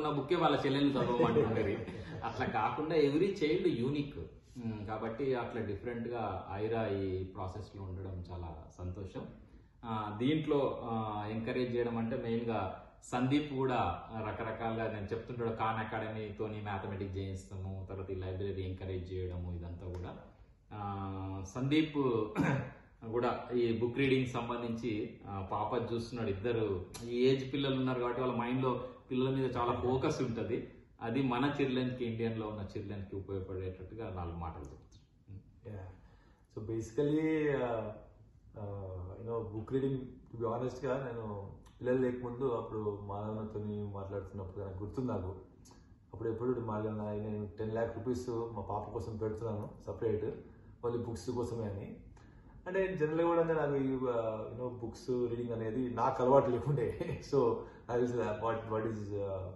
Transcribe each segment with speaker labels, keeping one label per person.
Speaker 1: ఉన్న బుక్కే వాళ్ళ చెల్లెలు చదవమంటుండేది అట్లా కాకుండా ఎవ్రీ చైల్డ్ యూనిక్ కాబట్టి అట్లా డిఫరెంట్ గా ఐరా ఈ ప్రాసెస్ లో ఉండడం చాలా సంతోషం ఆ, దీంట్లో ఎంకరేజ్ చేయడం అంటే మెయిన్ గా సందీప్ కూడా రకరకాలుగా నేను చెప్తుంటాడు ఖాన్ అకాడమీతోని మ్యాథమెటిక్స్ చేయిస్తాము తర్వాత ఈ లైబ్రరీ ఎంకరేజ్ చేయడము ఇదంతా కూడా ఆ, సందీప్ కూడా ఈ బుక్ రీడింగ్ సంబంధించి ఆ, పాప చూస్తున్నాడు ఇద్దరు ఈ ఏజ్ పిల్లలు ఉన్నారు కాబట్టి వాళ్ళ మైండ్ లో పిల్లల మీద చాలా ఫోకస్ ఉంటుంది అది మన చిల్డ్రన్ కి ఇండియన్ లో ఉన్న చిల్డ్రన్ కి ఉపయోగపడేటట్టుగా నాలుగు మాటలు చెప్తాను
Speaker 2: Yeah. So basically, uh, uh, you know, book reading, to be honest గా నేను పిల్లలు లేకముందు అప్పుడు మాధవనతో మాట్లాడుతున్నప్పుడు నాకు గుర్తుంది నాకు అప్పుడు ఎప్పుడు మాట్లాడిన నేను టెన్ ల్యాక్ రూపీస్ మా పాప కోసం పెడుతున్నాను సపరేట్ మళ్ళీ బుక్స్ కోసమే అని అంటే జనరల్గా కూడా నాకు యూనో బుక్స్ రీడింగ్ అనేది నాకు అలవాటు లేకుండే సో అది what what is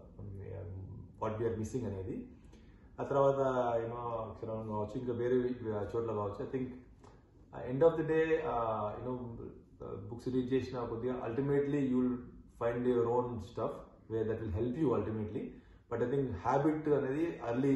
Speaker 2: what we are missing అనేది ఆ తర్వాత యూనో అక్షరం కావచ్చు ఇంకా వేరే చోట్ల కావచ్చు I think end of the day you know books read చేసిన కొద్దిగా ultimately you will find your own stuff way that will help you ultimately but I think habit అనేది అర్లీ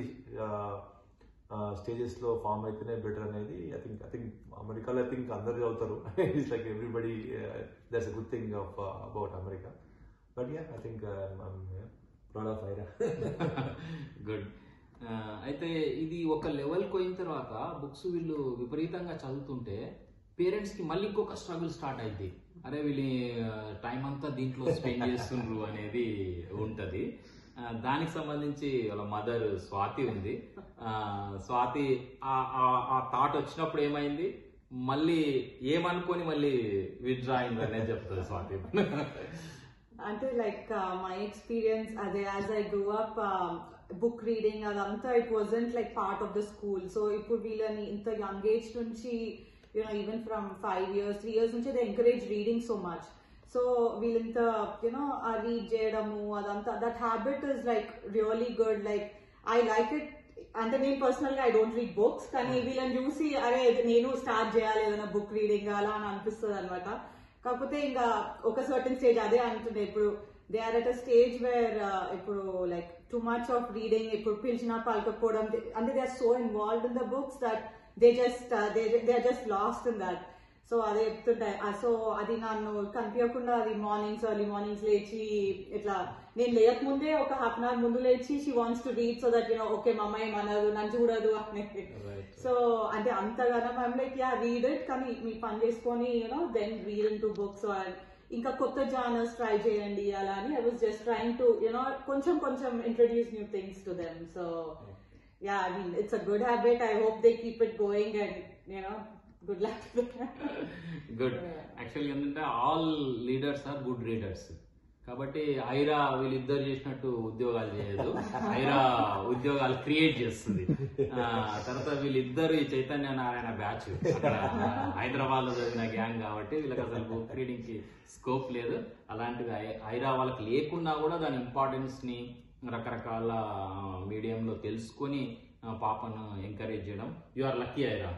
Speaker 2: స్టేజెస్ లో ఫామ్ అయితేనే బెటర్ అనేది ఐ థింక్ ఐ థింక్ అమెరికాలో I think అందరు చదువుతారు it's like everybody that's a good thing of about America but yeah I think proud of Aira
Speaker 1: good అయితే ఇది ఒక లెవెల్ పోయిన తర్వాత బుక్స్ వీళ్ళు విపరీతంగా చదువుతుంటే పేరెంట్స్ కి మళ్ళీ ఇంకొక స్ట్రగుల్ స్టార్ట్ అయింది అరే వీళ్ళు టైం అంతా దీంట్లో స్పెండ్ చేస్తుండ్రు అనేది ఉంటది ఆ, దానికి సంబంధించి వాళ్ళ మదర్ స్వాతి ఉంది ఆ, స్వాతి ఆ- ఆ- ఆ థాట్ వచ్చినప్పుడు ఏమైంది మళ్ళీ ఏమనుకొని మళ్ళీ విత్డ్రా అయింది అనేది చెప్తుంది స్వాతి
Speaker 3: అంటే లైక్ మై ఎక్స్పీరియన్స్ అదే as I grew up book reading అదంతా it wasn't like part of the school so ఇప్పుడు వీళ్ళని ఇంత యంగ్ ఏజ్ నుంచి you know even from five years three years నుంచి they encourage reading so much so వీళ్ళంత you know ఆ read చేయడము అదంతా that habit is like really good like I like it అంటే నేను పర్సనల్ గా ఐ డోంట్ రీడ్ బుక్స్ కానీ వీళ్ళని చూసి అరే ఇది నేను స్టార్ట్ చేయాలి ఏదైనా బుక్ రీడింగ్ అలా అని అనిపిస్తుంది అనమాట కాకపోతే ఇంకా ఒక సర్టన్ స్టేజ్ అదే అంటుండే ఇప్పుడు they are at a stage where ఇప్పుడు like too much of reading ఇప్పుడు పిలిచినా పలకపోవడం అంటే they are so involved in the books that they just they they are just lost in that so అదే చెప్తుంటాయి సో అది నన్ను కనిపించకుండా అది మార్నింగ్స్ ఎర్లీ మార్నింగ్స్ లేచి ఇట్లా నేను లేకముందే ఒక హాఫ్ అన్ అవర్ ముందు లేచి she wants to read so that you know okay మా అమ్మాయి మనదు నన్ను చూడదు అనేది సో అంటే అంతగానో మేము లైక్ యా రీడ్ ఇట్ కానీ మీ పని చేసుకొని you know then read into books ఇంకా కొత్త జానర్స్ ట్రై చేయండి అలా అని I was just trying to you know కొంచెం కొంచెం introduce new things to them so yeah I mean it's a good habit I hope they keep it going and you know good luck
Speaker 1: good యాక్చువల్గా ఏంటంటే all leaders are good readers కాబట్టి ఐరా వీళ్ళిద్దరు చేసినట్టు ఉద్యోగాలు చేయదు ఐరా ఉద్యోగాలు క్రియేట్ చేస్తుంది ఆ, తర్వాత వీళ్ళిద్దరు ఈ చైతన్య నారాయణ బ్యాచ్ అక్కడ హైదరాబాద్ లో చదివిన గ్యాంగ్ కాబట్టి వీళ్ళకి అసలు బుక్ రీడింగ్ కి స్కోప్ లేదు అలాంటివి ఐ- ఐరా వాళ్ళకి లేకున్నా కూడా దాని ఇంపార్టెన్స్ ని రకరకాల మీడియంలో తెలుసుకొని ఆ, పాపను ఎంకరేజ్ చేయడం you are lucky Aira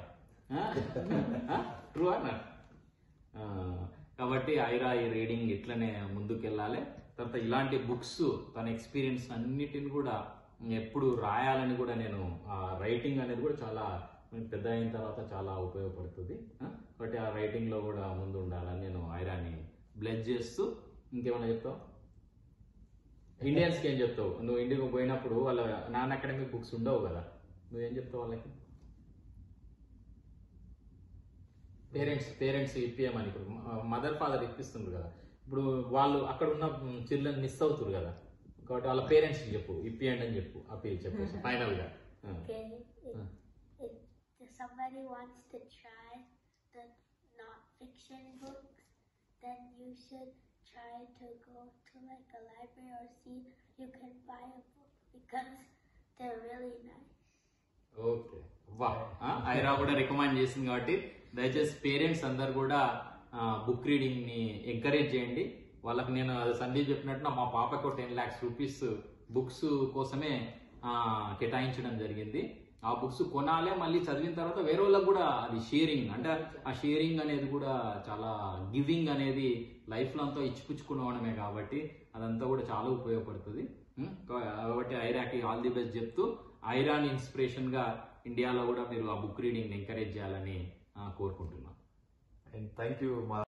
Speaker 1: true అన్నారు ఆ, కాబట్టి ఐరా ఈ రీడింగ్ ఇట్లనే ముందుకెళ్ళాలి తర్వాత ఇలాంటి బుక్స్ తన ఎక్స్పీరియన్స్ అన్నిటిని కూడా ఎప్పుడు రాయాలని కూడా నేను రైటింగ్ అనేది కూడా చాలా పెద్ద అయిన తర్వాత చాలా ఉపయోగపడుతుంది ఆ, కాబట్టి ఆ రైటింగ్ లో కూడా ముందు ఉండాలని నేను ఐరాని బ్లెజ్ చేస్తూ ఇంకేమైనా చెప్తావు ఇండియన్స్ కి ఏం చెప్తావు నువ్వు ఇండియాకి పోయినప్పుడు వాళ్ళ నాన్ అకాడమిక్ బుక్స్ ఉండవు కదా నువ్వేం చెప్తావు వాళ్ళకి పేరెంట్స్ పేరెంట్స్ ఇప్పియమని ఇప్పుడు మదర్ ఫాదర్ ఇప్పిస్తుండ్రు కదా ఇప్పుడు వాళ్ళు అక్కడ ఉన్న చిల్డ్రన్ మిస్ అవుతారు కదా కాబట్టి వాళ్ళ పేరెంట్స్ చెప్పు ఇప్పియండి అని చెప్పు అప్పి చెప్పు ఫైనల్ గా ఆ.
Speaker 4: Okay, if,
Speaker 1: Uh.
Speaker 4: if, if somebody wants to try the non-fiction books, then you should try to go to like a library or see you can buy a book because they're really nice.
Speaker 1: Okay వా ఆ, ఐరా కూడా recommend చేసింది కాబట్టి దయచేసి parents అందరు కూడా book reading ని encourage చేయండి వాళ్ళకి నేను అది సందీప్ చెప్పినట్టు మా పాపకు టెన్ లాక్స్ రూపీస్ బుక్స్ కోసమే ఆ, కేటాయించడం జరిగింది ఆ బుక్స్ కొనాలే మళ్ళీ చదివిన తర్వాత వేరే వాళ్ళకి కూడా అది షేరింగ్ అంటే ఆ షేరింగ్ అనేది కూడా చాలా గివింగ్ అనేది లైఫ్ లో అంతా ఇచ్చిపుచ్చుకోవడమే కాబట్టి అదంతా కూడా చాలా ఉపయోగపడుతుంది ఉమ్, కాబట్టి ఐరాకి ఆల్ ది బెస్ట్ చెప్తూ ఐరాన్ ఇన్స్పిరేషన్ గా ఇండియాలో కూడా మీరు ఆ బుక్ రీడింగ్ ఎంకరేజ్ చేయాలని ఆ, కోరుకుంటున్నాను
Speaker 2: అండ్ థ్యాంక్ యూ మా